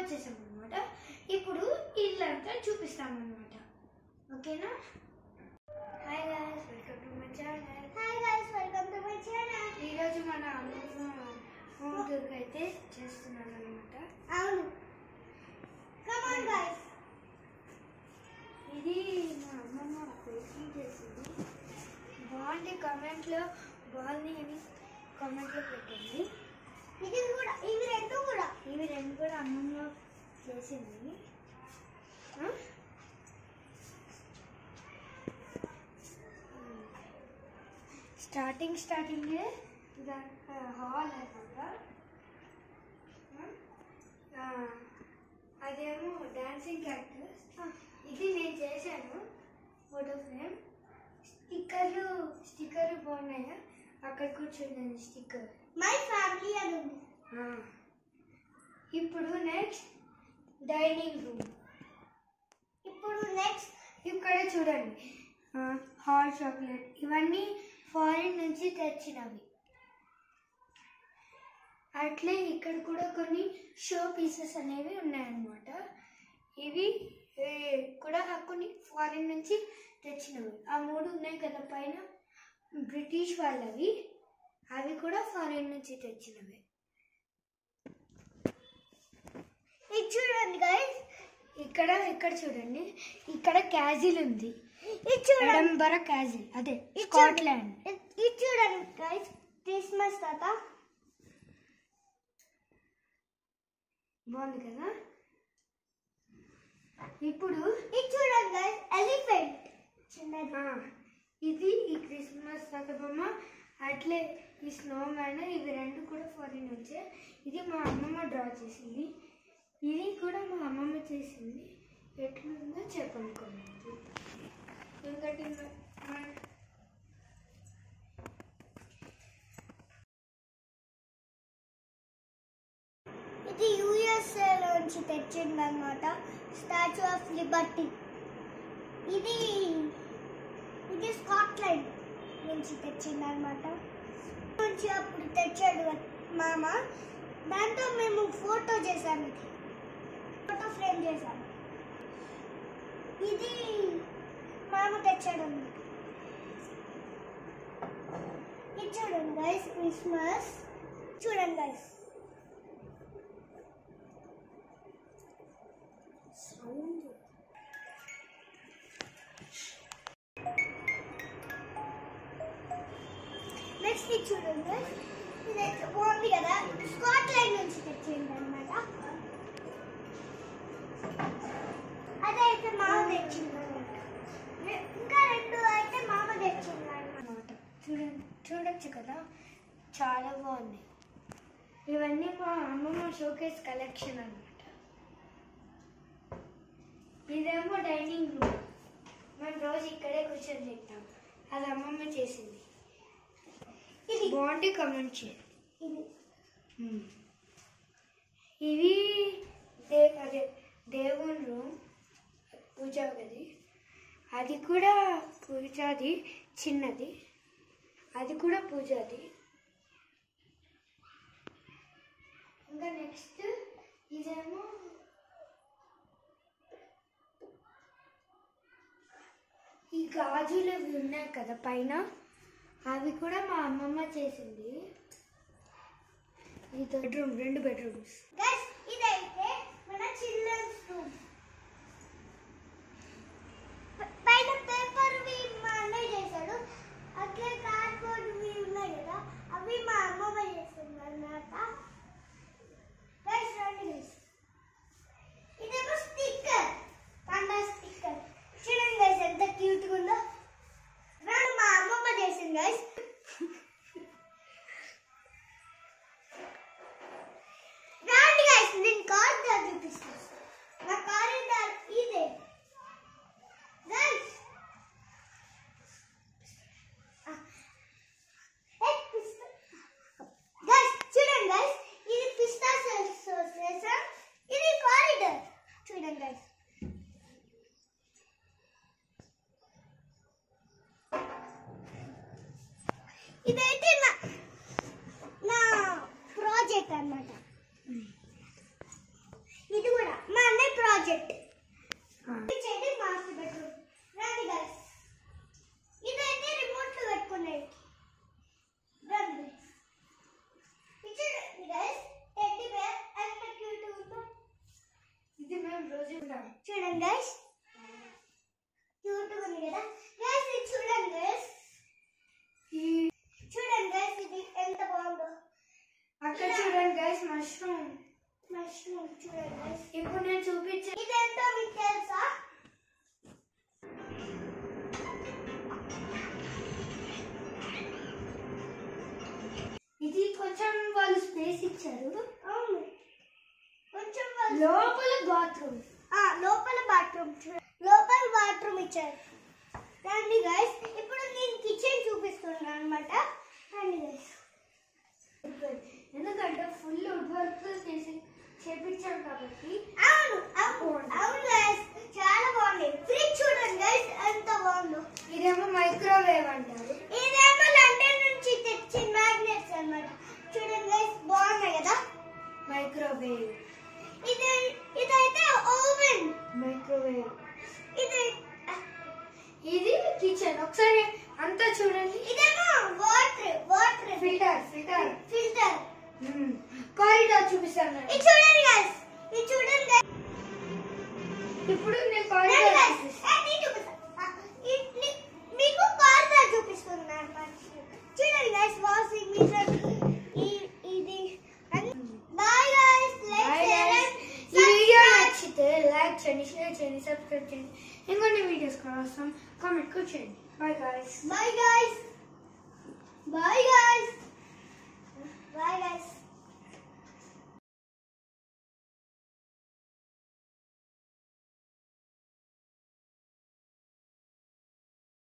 వచ్చేసాం అనమాట ఇప్పుడు ఇల్లంతా చూపిస్తామన్నమాట ఓకేనా hi guys welcome to my channel hi guys welcome to my channel ఈరోజు మన అమ్మమ్మ హోమ్ టూర్ అయితే చేస్తున్నాను అనమాట అవును కమ్ ఆన్ గైస్ ఇది మా అమ్మమ్మ పెయింటింగ్ చేసింది బాగుంది కామెంట్లో బాగుంది అని కామెంట్లో పెట్టండి ఇది కూడా ఇవి రెండు కూడా ఇవి రెండు కూడా అమ్మమ్మ చేసింది ఆ? స్టార్టింగ్ స్టార్టింగ్ హాల్ అనమాట ఆ, అదేమో డాన్సింగ్ క్యారెక్టర్స్ ఇది నేను చేశాను ఫోటో ఫ్రేమ్ స్టిక్కర్లు స్టిక్కర్లు బాగున్నాయా అక్కడ కూర్చున్నాను స్టిక్కర్ మై ఫ్యామిలీ అని ఉంది ఇప్పుడు నెక్స్ట్ డైనింగ్ రూమ్ ఇప్పుడు నెక్స్ట్ ఇక్కడ చూడండి హాట్ చాక్లెట్ ఇవన్నీ ఫారిన్ నుంచి తెచ్చినవి అట్లే ఇక్కడ కూడా కొన్ని షో పీసెస్ అనేవి ఉన్నాయన్నమాట ఇవి ఏ, కూడా కొన్ని ఫారిన్ నుంచి తెచ్చినవి ఆ మూడు ఉన్నాయి కదా పైన బ్రిటిష్ వాళ్ళవి అవి కూడా ఫారిన్ నుంచి తెచ్చినవి ఇది చూడండి గైస్ ఇక్కడ ఇక్కడ చూడండి ఇక్కడ క్యాజిల్ ఉంది ఇది చూడండి ఎడంబర క్యాజిల్ అదే ఇది స్కాట్లాండ్ చూడండి. ఇది చూడండి గైస్ క్రిస్మస్ తాత బాగుంది కదా ఇప్పుడు ఇది చూడండి గైస్ ఎలిఫెంట్ చిన్నది ఆ, ఇది ఈ క్రిస్మస్ తాత బొమ్మ అట్లే ఈ స్నో మ్యాన్ ఇవి రెండు కూడా ఫారిన్ వచ్చే ఇది మా అమ్మమ్మ డ్రా చేసింది ఇది కూడా మా అమ్మమ్మ చేసింది ఎట్లుందో చెప్పండి comment. ఇంకటి మ- మన- ఇది యుఎస్ఏ నుంచి తెచ్చింది అనమాట స్టాచ్యూ ఆఫ్ లిబర్టీ ఇది ఇది స్కాట్లాండ్ నుంచి తెచ్చింది అనమాట నుంచి అప్పుడు తెచ్చాడు మామ దాంతో మేము ఫోటో చేశాము ఇది ఫోటో ఫ్రేమ్ చేశాము ఇది మామ తెచ్చాడు అన్నమాట ఇది చూడండి గైస్ క్రిస్మస్ చూడండి గైస్ సౌండ్ నెక్స్ట్ ఇది చూడండి ఇది బాగుంది కదా స్కాట్లాండ్ నుంచి తెచ్చింది అనమాట అదైతే మామ తెచ్చింది అనమాట ఇంకా రెండు అయితే మామ తెచ్చింది అనమాట అన్నమాట చూడండి చూడొచ్చు కదా చాలా బాగుంది ఇవన్నీ మా అమ్మమ్మ షోకేస్ కలెక్షన్ అన్నమాట ఇదేమో డైనింగ్ రూమ్ మనం రోజు ఇక్కడే కూర్చొని తింటాం అది అమ్మమ్మ చేసింది ఇది బాగుంటే కమెంట్ చేయండి ఇది ఇవి దే అదే దేవుని రూమ్ పూజా గది అది కూడా పూజాది చిన్నది అది కూడా పూజాది ఇంకా నెక్స్ట్ ఇదేమో ఈ గాజులు అవి ఉన్నాయి కదా పైన అవి కూడా మా అమ్మమ్మ చేసింది ఇది బెడ్రూమ్ రెండు బెడ్రూమ్స్ గైస్ ఇదైతే మన చిల్డ్రన్స్ రూమ్ పైన పేపర్ వి మా అన్నయ్య చేశాడు అట్లే కార్డ్బోర్డ్ వి ఉన్నాయి కదా అవి మా అమ్మమ్మ చేస్తుంది అన్నమాట గైస్ రండి గైస్ ఇదేమో స్టిక్కర్ పండా స్టిక్కర్ చూడండి గైస్ ఎంత క్యూట్ గా ఉందో రండి మా అమ్మమ్మ చేసింది గైస్ రండి గైస్ నేను కారిడార్ చూపిస్తాను నా కారిడార్ ఇదే గైస్ గైస్ చూడండి గైస్ ఇది పిస్తా స్టేషన్ ఇది కారిడార్ చూడండి గైస్ ఇదైతే నా నా ప్రాజెక్ట్ అన్నమాట ఇది కూడా క్లోజెట్ ఆ, చెడి మాస్టర్ బెడ్రూమ్ రండి గైస్ ఇదైతే రిమోట్ లో పెట్టుకునేది రండి ఇది చూడండి గైస్ టెడ్డీ బేర్ ఎంత క్యూట్ ఉందో ఇది మేము రోజు ఉంటాం చూడండి గైస్ క్యూట్ ఉంది కదా గైస్ ఇది చూడండి గైస్ ఈ చూడండి గైస్ ఇది ఎంత బాగుందో అక్కడ చూడండి గైస్ మష్రూమ్ మష్రూమ్ చూడండి గైస్ ఇప్పుడు నేను చూపించే ఇది ఎంతో మీకు తెలుసా ఇది కొంచెం వాళ్ళు స్పేస్ ఇచ్చారు అవును కొంచెం వాళ్ళు- లోపల బాత్రూమ్ ఆ, లోపల బాత్రూమ్ లోపల బాత్రూమ్ ఇచ్చారు రండి గైస్ ఇప్పుడు నేను కిచెన్ చూపిస్తున్నాను అనమాట రండి గైస్ ఎందుకంటే ఫుల్ వుడ్ వర్క్ చేసి చేపించాం కాబట్టి అవును అవును అవును గైస్ చాలా బాగుంది ఫ్రిడ్జ్ చూడండి గైస్ ఎంత బాగుందో ఇదేమో మైక్రోవేవ్ అంటారు ఇదేమో లండన్ నుంచి తెచ్చిన మ్యాగ్నెట్స్ అన్నమాట చూడండి గైస్ బాగున్నాయి కదా మైక్రోవేవ్ ఇది ఇదైతే ఓవెన్ మైక్రోవేవ్ ఇది ఇది కిచెన్ ఒకసారి అంతా చూడండి ఇదేమో water water filter filter filter corridor చూపిస్తాను ఇది చూడండి గైస్ ఇది చూడండి గైస్ ఇప్పుడు నేను రండి కారిడార్ guys. చూపిస్తాను ఏ, నేను చూపిస్తా. ఆ, ఈ- ని- మీకు కారిడార్ చూపిస్తున్నాను అన్నమాట. చూడండి గైస్ వాషింగ్ మిషన్ ఇది బాయ్ గైస్ Bye guys. ఈ వీడియో నచ్చితే లైక్ చేయండి షేర్ చేయండి సబ్స్క్రైబ్ చేయండి ఇంకొన్ని వీడియోస్ కోసం కామెంట్ కూడా చేయండి bye guys bye guys bye